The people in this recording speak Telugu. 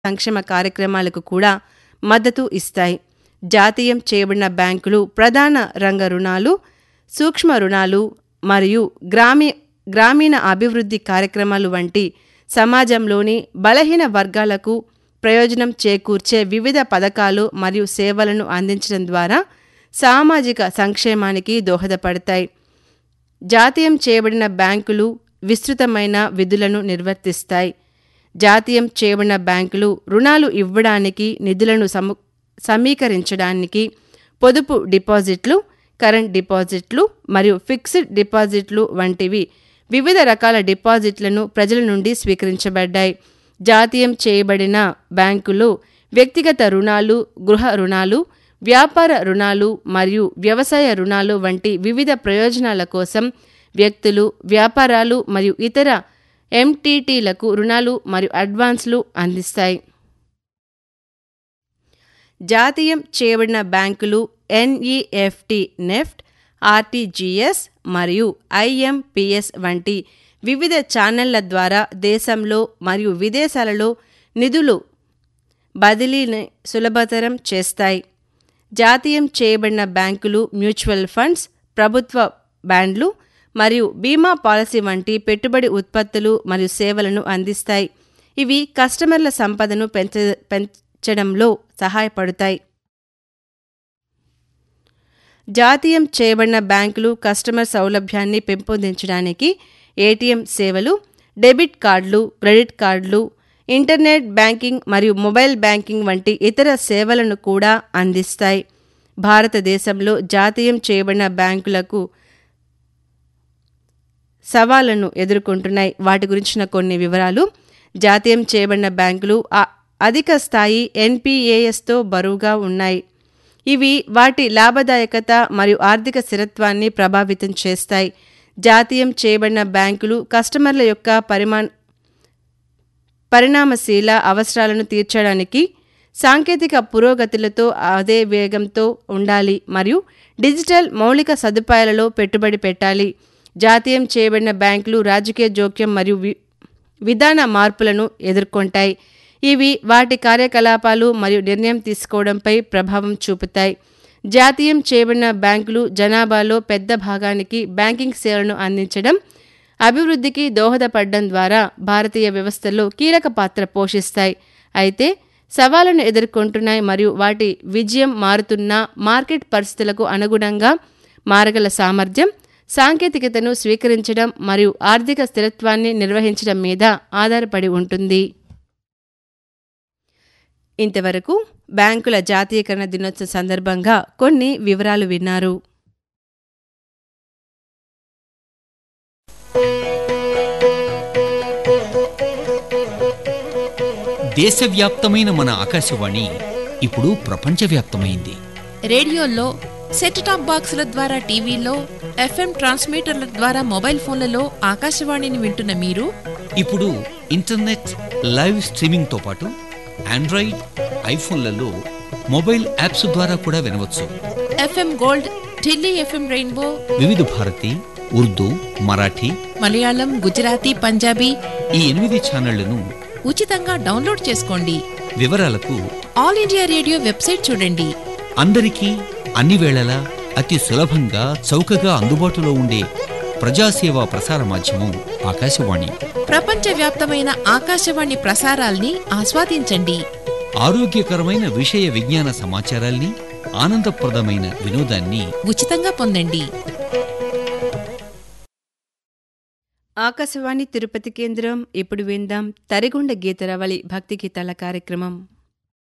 సంక్షేమ కార్యక్రమాలకు కూడా మద్దతు ఇస్తాయి జాతీయం చేయబడిన బ్యాంకులు ప్రధాన రంగ రుణాలు సూక్ష్మ రుణాలు మరియు గ్రామీ గ్రామీణ అభివృద్ధి కార్యక్రమాలు వంటి సమాజంలోని బలహీన వర్గాలకు ప్రయోజనం చేకూర్చే వివిధ పథకాలు మరియు సేవలను అందించడం ద్వారా సామాజిక సంక్షేమానికి దోహదపడతాయి జాతీయం చేయబడిన బ్యాంకులు విస్తృతమైన విధులను నిర్వర్తిస్తాయి జాతీయం చేయబడిన బ్యాంకులు రుణాలు ఇవ్వడానికి నిధులను సము సమీకరించడానికి పొదుపు డిపాజిట్లు కరెంట్ డిపాజిట్లు మరియు ఫిక్స్డ్ డిపాజిట్లు వంటివి వివిధ రకాల డిపాజిట్లను ప్రజల నుండి స్వీకరించబడ్డాయి జాతీయం చేయబడిన బ్యాంకులు వ్యక్తిగత రుణాలు గృహ రుణాలు వ్యాపార రుణాలు మరియు వ్యవసాయ రుణాలు వంటి వివిధ ప్రయోజనాల కోసం వ్యక్తులు వ్యాపారాలు మరియు ఇతర ఎంటీటీలకు రుణాలు మరియు అడ్వాన్స్లు అందిస్తాయి జాతీయం చేయబడిన బ్యాంకులు ఎన్ఈఎఫ్టి నెఫ్ట్ ఆర్టీజీఎస్ మరియు ఐఎంపిఎస్ వంటి వివిధ ఛానళ్ల ద్వారా దేశంలో మరియు విదేశాలలో నిధులు బదిలీని సులభతరం చేస్తాయి జాతీయం చేయబడిన బ్యాంకులు మ్యూచువల్ ఫండ్స్ ప్రభుత్వ బాండ్లు మరియు బీమా పాలసీ వంటి పెట్టుబడి ఉత్పత్తులు మరియు సేవలను అందిస్తాయి ఇవి కస్టమర్ల సంపదను పెంచ పెంచడంలో సహాయపడతాయి జాతీయం చేయబడిన బ్యాంకులు కస్టమర్ సౌలభ్యాన్ని పెంపొందించడానికి ఏటీఎం సేవలు డెబిట్ కార్డులు క్రెడిట్ కార్డులు ఇంటర్నెట్ బ్యాంకింగ్ మరియు మొబైల్ బ్యాంకింగ్ వంటి ఇతర సేవలను కూడా అందిస్తాయి భారతదేశంలో జాతీయం చేయబడిన బ్యాంకులకు సవాళ్లను ఎదుర్కొంటున్నాయి వాటి గురించిన కొన్ని వివరాలు జాతీయం చేయబడిన బ్యాంకులు అధిక స్థాయి ఎన్పిఏఎస్తో బరువుగా ఉన్నాయి ఇవి వాటి లాభదాయకత మరియు ఆర్థిక స్థిరత్వాన్ని ప్రభావితం చేస్తాయి జాతీయం చేయబడిన బ్యాంకులు కస్టమర్ల యొక్క పరిమా పరిణామశీల అవసరాలను తీర్చడానికి సాంకేతిక పురోగతులతో అదే వేగంతో ఉండాలి మరియు డిజిటల్ మౌలిక సదుపాయాలలో పెట్టుబడి పెట్టాలి జాతీయం చేయబడిన బ్యాంకులు రాజకీయ జోక్యం మరియు విధాన మార్పులను ఎదుర్కొంటాయి ఇవి వాటి కార్యకలాపాలు మరియు నిర్ణయం తీసుకోవడంపై ప్రభావం చూపుతాయి జాతీయం చేయబడిన బ్యాంకులు జనాభాలో పెద్ద భాగానికి బ్యాంకింగ్ సేవలను అందించడం అభివృద్ధికి దోహదపడడం ద్వారా భారతీయ వ్యవస్థలో కీలక పాత్ర పోషిస్తాయి అయితే సవాళ్లను ఎదుర్కొంటున్నాయి మరియు వాటి విజయం మారుతున్న మార్కెట్ పరిస్థితులకు అనుగుణంగా మారగల సామర్థ్యం సాంకేతికతను స్వీకరించడం మరియు ఆర్థిక స్థిరత్వాన్ని నిర్వహించడం మీద ఆధారపడి ఉంటుంది ఇంతవరకు బ్యాంకుల జాతీయకరణ దినోత్సవ సందర్భంగా కొన్ని వివరాలు విన్నారు దేశవ్యాప్తమైన మన ఆకాశవాణి ఇప్పుడు ప్రపంచవ్యాప్తమైంది రేడియోల్లో సెట్ టాప్ బాక్సుల ద్వారా టీవీలో ఎఫ్ఎం ట్రాన్స్మిటర్ల ద్వారా మొబైల్ ఫోన్లలో ఆకాశవాణిని వింటున్న మీరు ఇప్పుడు ఇంటర్నెట్ లైవ్ స్ట్రీమింగ్తో పాటు ఆండ్రాయిడ్ ఐఫోన్లలో మొబైల్ యాప్స్ ద్వారా కూడా వినవచ్చు FM gold Delhi FM rainbow Vividh Bharati Urdu Marathi Malayalam Gujarati Punjabi ఈ ఎనిమిది ఛానళ్లను ఉచితంగా డౌన్లోడ్ చేసుకోండి వివరాలకు ఆల్ ఇండియా రేడియో వెబ్సైట్ చూడండి అందరికీ అన్ని వేళలా అతి సులభంగా చౌకగా అందుబాటులో ఉండే ప్రజాసేవా ప్రసార మాధ్యమం ఆకాశవాణి ప్రపంచవ్యాప్తమైన ఆకాశవాణి ప్రసారాల్ని ఆస్వాదించండి ఆరోగ్యకరమైన విషయ విజ్ఞాన సమాచారాల్ని ఆనందప్రదమైన వినోదాన్ని ఉచితంగా పొందండి ఆకాశవాణి తిరుపతి కేంద్రం ఇప్పుడు విందాం తరిగొండ గీతరవళి భక్తి గీతాల కార్యక్రమం